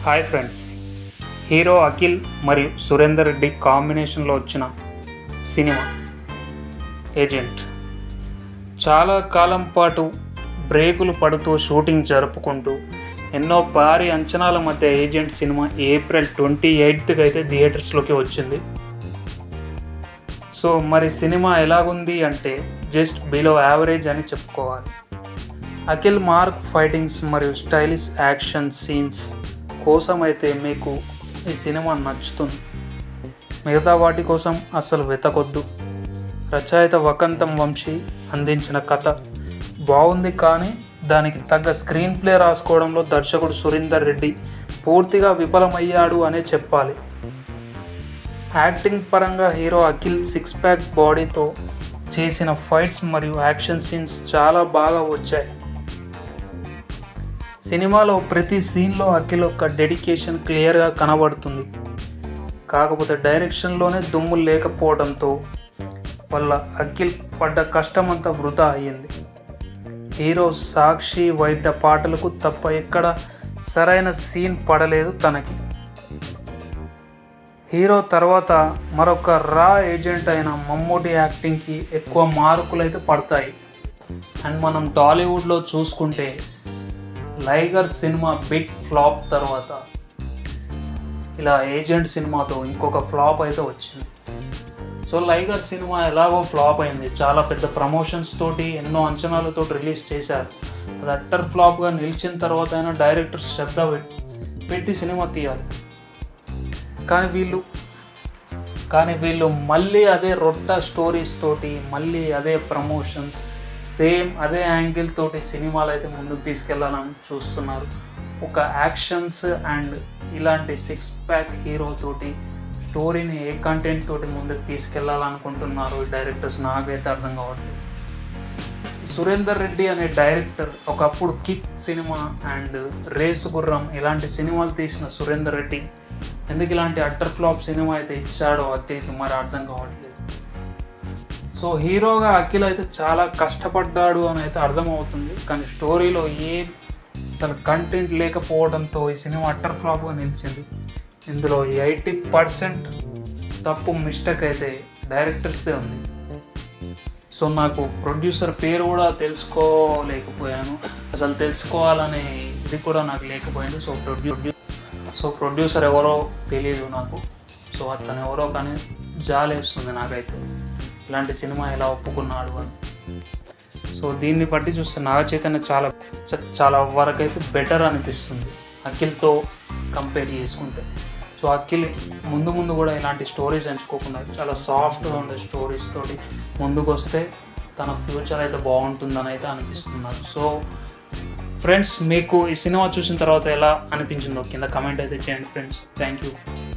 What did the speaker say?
hi friends hero Akhil మరియు సురేందర్ రెడ్డి కాంబినేషన్లో వచ్చిన సినిమా ఏజెంట్ చాలా కాలం పాటు బ్రేకులు పడుతూ షూటింగ్ జరుపుకుంటూ ఎన్నో భారీ అంచనాల మధ్య ఏజెంట్ సినిమా ఏప్రిల్ ట్వంటీ ఎయిత్కి అయితే థియేటర్స్లోకి వచ్చింది సో మరి సినిమా ఎలాగుంది అంటే జస్ట్ బిలో యావరేజ్ అని చెప్పుకోవాలి అఖిల్ మార్క్ ఫైటింగ్స్ మరియు స్టైలిష్ యాక్షన్ సీన్స్ కోసం అయితే మీకు ఈ సినిమా నచ్చుతుంది మిగతా వాటి కోసం అసలు వెతకొద్దు రచయిత వకంతం వంశీ అందించిన కథ బాగుంది కానీ దానికి తగ్గ స్క్రీన్ ప్లే రాసుకోవడంలో దర్శకుడు సురేందర్ రెడ్డి పూర్తిగా విఫలమయ్యాడు అనే చెప్పాలి యాక్టింగ్ పరంగా హీరో అఖిల్ సిక్స్ ప్యాక్ బాడీతో చేసిన ఫైట్స్ మరియు యాక్షన్ సీన్స్ చాలా బాగా వచ్చాయి సినిమాలో ప్రతి సీన్లో అఖిల్ యొక్క డెడికేషన్ క్లియర్గా కనబడుతుంది కాకపోతే డైరెక్షన్లోనే దుమ్ము లేకపోవడంతో వల్ల అఖిల్ పడ్డ కష్టమంతా వృధా అయ్యింది హీరో సాక్షి వైద్య పాటలకు తప్ప ఎక్కడ సరైన సీన్ పడలేదు తనకి హీరో తర్వాత మరొక రా ఏజెంట్ అయిన మమ్మూటి యాక్టింగ్కి ఎక్కువ మార్కులు అయితే పడతాయి అండ్ మనం టాలీవుడ్లో చూసుకుంటే లైగర్ సినిమా బిగ్ ఫ్లాప్ తర్వాత ఇలా ఏజెంట్ సినిమాతో ఇంకొక ఫ్లాప్ అయితే వచ్చింది సో లైగర్ సినిమా ఎలాగో ఫ్లాప్ అయింది చాలా పెద్ద ప్రమోషన్స్ తోటి ఎన్నో అంచనాలతో రిలీజ్ చేశారు అది అట్టర్ ఫ్లాప్గా నిలిచిన తర్వాత అయినా డైరెక్టర్స్ శ్రద్ధ పెట్టి పెట్టి సినిమా తీయాలి కానీ వీళ్ళు కానీ వీళ్ళు మళ్ళీ అదే రొట్ట స్టోరీస్ తోటి మళ్ళీ అదే ప్రమోషన్స్ సేమ్ అదే యాంగిల్ తోటి సినిమాలు అయితే ముందుకు తీసుకెళ్లాలని చూస్తున్నారు ఒక యాక్షన్స్ అండ్ ఇలాంటి సిక్స్ ప్యాక్ హీరో తోటి స్టోరీని ఏ కంటెంట్ తోటి ముందుకు తీసుకెళ్లాలనుకుంటున్నారు ఈ డైరెక్టర్స్ నాకైతే అర్థం కావట్లేదు సురేందర్ రెడ్డి అనే డైరెక్టర్ ఒకప్పుడు కిక్ సినిమా అండ్ రేసు గుర్రం ఇలాంటి సినిమాలు తీసిన సురేందర్ రెడ్డి ఎందుకు ఇలాంటి అట్టర్ ఫ్లాప్ సినిమా అయితే ఇచ్చాడో అఖిల్కి మరి అర్థం కావట్లేదు సో హీరోగా అఖిల్ అయితే చాలా కష్టపడ్డాడు అని అయితే అర్థమవుతుంది కానీ స్టోరీలో ఏ అసలు కంటెంట్ లేకపోవడంతో ఈ సినిమా అట్టర్ ఫ్లాప్గా నిలిచింది ఇందులో ఎయిటీ పర్సెంట్ తప్పు మిస్టేక్ అయితే డైరెక్టర్స్దే ఉంది సో నాకు ప్రొడ్యూసర్ పేరు కూడా తెలుసుకోలేకపోయాను అసలు తెలుసుకోవాలనే ఇది కూడా నాకు లేకపోయింది సో ప్రొడ్యూ సో ప్రొడ్యూసర్ ఎవరో తెలియదు నాకు సో అతను ఎవరో కానీ జాలేస్తుంది నాకైతే ఇలాంటి సినిమా ఎలా ఒప్పుకున్నాడు అని సో దీన్ని బట్టి చూస్తే నాగ చైతన్య చాలా చ- చాలా వరకైతే బెటర్ అనిపిస్తుంది అఖిల్తో కంపేర్ చేసుకుంటే సో అఖిల్ ముందు ముందు కూడా ఇలాంటి స్టోరీస్ ఎంచుకోకుండా చాలా సాఫ్ట్గా ఉండే స్టోరీస్ తోటి ముందుకు వస్తే తన ఫ్యూచర్ అయితే బాగుంటుందని అయితే అనిపిస్తుంది నాకు సో ఫ్రెండ్స్ మీకు ఈ సినిమా చూసిన తర్వాత ఎలా అనిపించిందో కింద కమెంట్ అయితే చేయండి ఫ్రెండ్స్ థ్యాంక్ యూ